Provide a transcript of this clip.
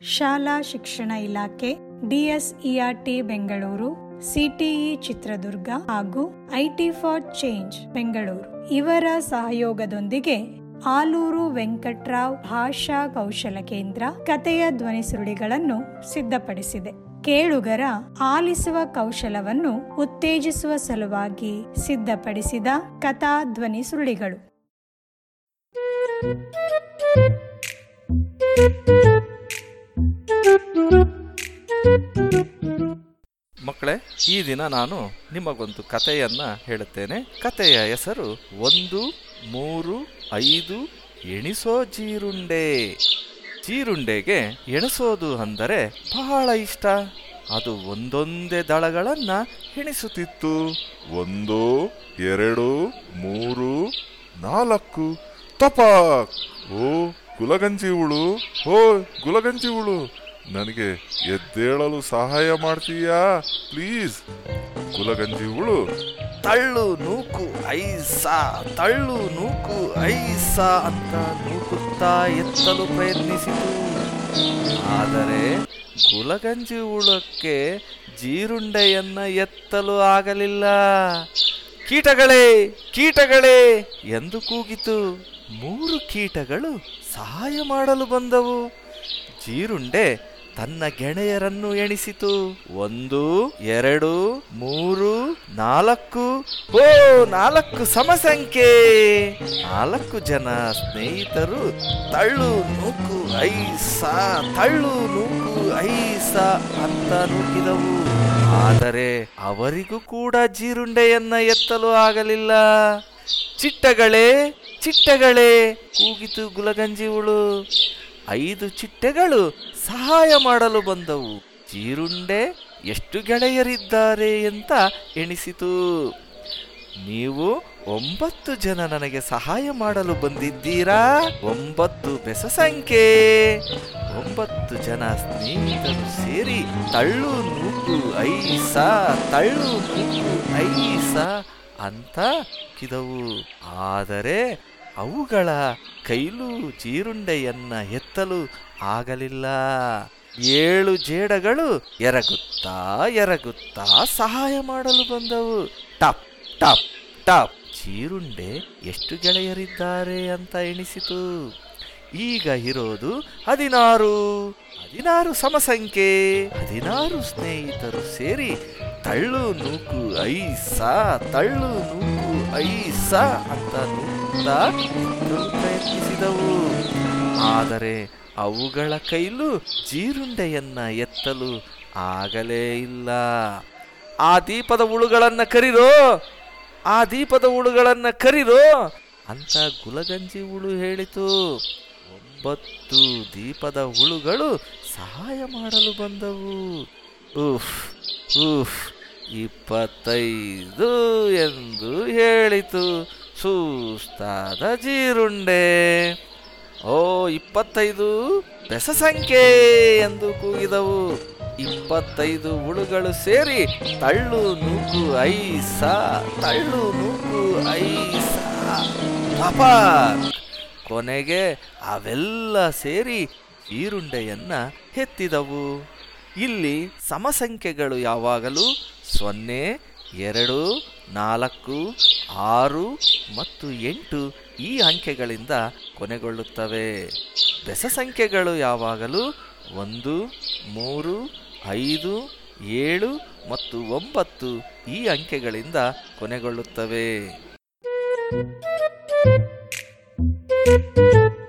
ಶಾಲಾ ಶಿಕ್ಷಣ ಇಲಾಖೆ ಡಿಎಸ್ಇಆರ್ಟಿ ಬೆಂಗಳೂರು ಸಿಟಿಇ ಚಿತ್ರದುರ್ಗ ಹಾಗೂ ಐಟಿ ಫಾರ್ ಚೇಂಜ್ ಬೆಂಗಳೂರು ಇವರ ಸಹಯೋಗದೊಂದಿಗೆ ಆಲೂರು ವೆಂಕಟ್ರಾವ್ ಭಾಷಾ ಕೌಶಲ ಕೇಂದ್ರ ಕಥೆಯ ಧ್ವನಿ ಸುರುಳಿಗಳನ್ನು ಸಿದ್ಧಪಡಿಸಿದೆ ಕೇಳುಗರ ಆಲಿಸುವ ಕೌಶಲವನ್ನು ಉತ್ತೇಜಿಸುವ ಸಲುವಾಗಿ ಸಿದ್ಧಪಡಿಸಿದ ಕಥಾ ಧ್ವನಿ ಸುರುಳಿಗಳು ಮಕ್ಕಳೇ ಈ ದಿನ ನಾನು ನಿಮಗೊಂದು ಕಥೆಯನ್ನ ಹೇಳುತ್ತೇನೆ ಕಥೆಯ ಹೆಸರು ಒಂದು ಮೂರು ಐದು ಎಣಿಸೋ ಜೀರುಂಡೆ ಜೀರುಂಡೆಗೆ ಎಣಿಸೋದು ಅಂದರೆ ಬಹಳ ಇಷ್ಟ ಅದು ಒಂದೊಂದೇ ದಳಗಳನ್ನ ಎಣಿಸುತ್ತಿತ್ತು ಒಂದು ಎರಡು ಮೂರು ನಾಲ್ಕು ತಪಾಕ್ ಓ ಗುಲಗಂಜಿ ಹುಳು ಓ ಗುಲಗಂಜಿ ಹುಳು ನನಗೆ ಎದ್ದೇಳಲು ಸಹಾಯ ಮಾಡ್ತೀಯಾ ಪ್ಲೀಸ್ ಗುಲಗಂಜಿ ಹುಳು ತಳ್ಳು ನೂಕು ಐಸ ತಳ್ಳು ನೂಕು ಐಸ ಅಂತ ನೂಕುತ್ತಾ ಎತ್ತಲು ಪ್ರಯತ್ನಿಸಿತು ಆದರೆ ಗುಲಗಂಜಿ ಹುಳಕ್ಕೆ ಜೀರುಂಡೆಯನ್ನ ಎತ್ತಲು ಆಗಲಿಲ್ಲ ಕೀಟಗಳೇ ಕೀಟಗಳೇ ಎಂದು ಕೂಗಿತು ಮೂರು ಕೀಟಗಳು ಸಹಾಯ ಮಾಡಲು ಬಂದವು ಜೀರುಂಡೆ ತನ್ನ ಗೆಳೆಯರನ್ನು ಎಣಿಸಿತು ಒಂದು ಎರಡು ಮೂರು ನಾಲ್ಕು ಓ ನಾಲ್ಕು ಸಮಸಂಖ್ಯೆ ನಾಲ್ಕು ಜನ ಸ್ನೇಹಿತರು ತಳ್ಳು ನೂಕು ಐಸ ತಳ್ಳು ನೂಕು ಐಸ ಅಂತ ನೂಕಿದವು ಆದರೆ ಅವರಿಗೂ ಕೂಡ ಜೀರುಂಡೆಯನ್ನ ಎತ್ತಲು ಆಗಲಿಲ್ಲ ಚಿಟ್ಟಗಳೇ ಚಿಟ್ಟಗಳೇ ಕೂಗಿತು ಗುಲಗಂಜಿ ಹುಳು ಐದು ಚಿಟ್ಟೆಗಳು ಸಹಾಯ ಮಾಡಲು ಬಂದವು ಜೀರುಂಡೆ ಎಷ್ಟು ಗೆಳೆಯರಿದ್ದಾರೆ ಅಂತ ಎಣಿಸಿತು ನೀವು ಒಂಬತ್ತು ಜನ ನನಗೆ ಸಹಾಯ ಮಾಡಲು ಬಂದಿದ್ದೀರಾ ಒಂಬತ್ತು ಬೆಸ ಸಂಖ್ಯೆ ಒಂಬತ್ತು ಜನ ಸ್ನೇಹಿತರು ಸೇರಿ ತಳ್ಳು ನೂಕು ಐಸ ತಳ್ಳು ನೂಕು ಐಸ ಅಂತ ಕಿದವು ಆದರೆ ಅವುಗಳ ಕೈಲೂ ಜೀರುಂಡೆಯನ್ನ ಎತ್ತಲು ಆಗಲಿಲ್ಲ ಏಳು ಜೇಡಗಳು ಎರಗುತ್ತಾ ಎರಗುತ್ತಾ ಸಹಾಯ ಮಾಡಲು ಬಂದವು ಟಪ್ ಟಪ್ ಟಪ್ ಜೀರುಂಡೆ ಎಷ್ಟು ಗೆಳೆಯರಿದ್ದಾರೆ ಅಂತ ಎಣಿಸಿತು ಈಗ ಇರೋದು ಹದಿನಾರು ಹದಿನಾರು ಸಮಸಂಖ್ಯೆ ಹದಿನಾರು ಸ್ನೇಹಿತರು ಸೇರಿ ತಳ್ಳು ನೂಕು ಐಸ ತಳ್ಳು ನೂಕು ಐಸ ಅಂತ ನೂಕ್ತಾ ಎತ್ತಲು ಪ್ರಯತ್ನಿಸಿದವು ಆದರೆ ಅವುಗಳ ಕೈಲು ಜೀರುಂಡೆಯನ್ನ ಎತ್ತಲು ಆಗಲೇ ಇಲ್ಲ ಆ ದೀಪದ ಹುಳುಗಳನ್ನ ಕರಿರೋ ಆ ದೀಪದ ಹುಳುಗಳನ್ನ ಕರಿರೋ ಅಂತ ಗುಲಗಂಜಿ ಹುಳು ಹೇಳಿತು ಒಂಬತ್ತು ದೀಪದ ಹುಳುಗಳು ಸಹಾಯ ಮಾಡಲು ಬಂದವು ಉಫ್ ಉಫ್ ಇಪ್ಪತ್ತೈದು ಎಂದು ಹೇಳಿತು ಸುಸ್ತಾದ ಜೀರುಂಡೆ ಓ ಇಪ್ಪತ್ತೈದು ಬೆಸ ಸಂಖ್ಯೆ ಎಂದು ಕೂಗಿದವು ಇಪ್ಪತ್ತೈದು ಹುಳುಗಳು ಸೇರಿ ತಳ್ಳು ನೂಕು ಐಸ ತಳ್ಳು ನೂಕು ಐಸ ಪಪಾಕ್. ಕೊನೆಗೆ ಅವೆಲ್ಲ ಸೇರಿ ಜೀರುಂಡೆಯನ್ನ ಎತ್ತಿದವು ಇಲ್ಲಿ ಸಮಸಂಖ್ಯೆಗಳು ಯಾವಾಗಲೂ ಸೊನ್ನೆ ಎರಡು ನಾಲ್ಕು ಆರು ಮತ್ತು ಎಂಟು ಈ ಅಂಕೆಗಳಿಂದ ಕೊನೆಗೊಳ್ಳುತ್ತವೆ ಬೆಸ ಸಂಖ್ಯೆಗಳು ಯಾವಾಗಲೂ ಒಂದು ಮೂರು ಐದು ಏಳು ಮತ್ತು ಒಂಬತ್ತು ಈ ಅಂಕೆಗಳಿಂದ ಕೊನೆಗೊಳ್ಳುತ್ತವೆ